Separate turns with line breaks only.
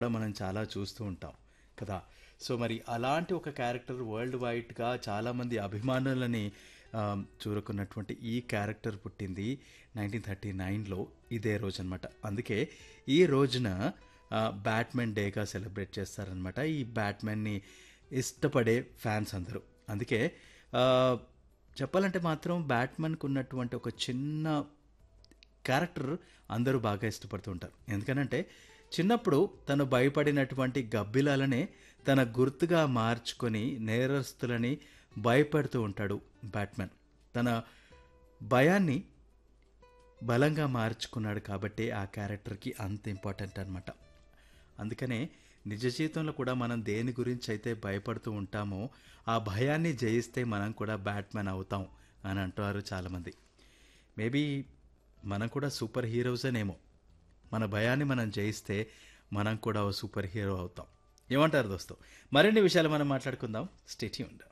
కూడా మనం చాలా చూస్తూ ఉంటాం కదా సో మరి అలాంటి ఒక క్యారెక్టర్ వరల్డ్ వైడ్గా చాలామంది అభిమానులని ఆ, చూరుకున్నటువంటి ఈ క్యారెక్టర్ పుట్టింది నైన్టీన్ థర్టీ నైన్లో ఇదే రోజు అనమాట అందుకే ఈ రోజున బ్యాట్మెన్ డేగా సెలబ్రేట్ చేస్తారనమాట ఈ బ్యాట్మెన్ని ఇష్టపడే ఫ్యాన్స్ అందరూ అందుకే ఆ, చెప్పాలంటే మాత్రం బ్యాట్మెన్కు ఉన్నటువంటి ఒక చిన్న క్యారెక్టర్ అందరూ బాగా ఇష్టపడుతూ ఉంటారు ఎందుకనంటే చిన్నప్పుడు తను భయపడినటువంటి గబ్బిలాలనే తన గుర్తుగా మార్చుకొని నేరస్తులని భయపెడుతూ ఉంటాడు బ్యాట్మెన్ తన భయాన్ని బలంగా మార్చుకున్నాడు కాబట్టి ఆ క్యారెక్టర్కి అంత ఇంపార్టెంట్ అనమాట అందుకనే నిజ జీవితంలో కూడా మనం దేని గురించి అయితే భయపడుతూ ఉంటామో ఆ భయాన్ని జయిస్తే మనం కూడా బ్యాట్మెన్ అవుతాం అని అంటారు చాలామంది మేబీ మనం కూడా సూపర్ హీరోసేనేమో మన భయాన్ని మనం జయిస్తే మనం కూడా ఓ సూపర్ హీరో అవుతాం ఏమంటారు దోస్తో మరిన్ని విషయాలు మనం మాట్లాడుకుందాం స్టేట్యూండ్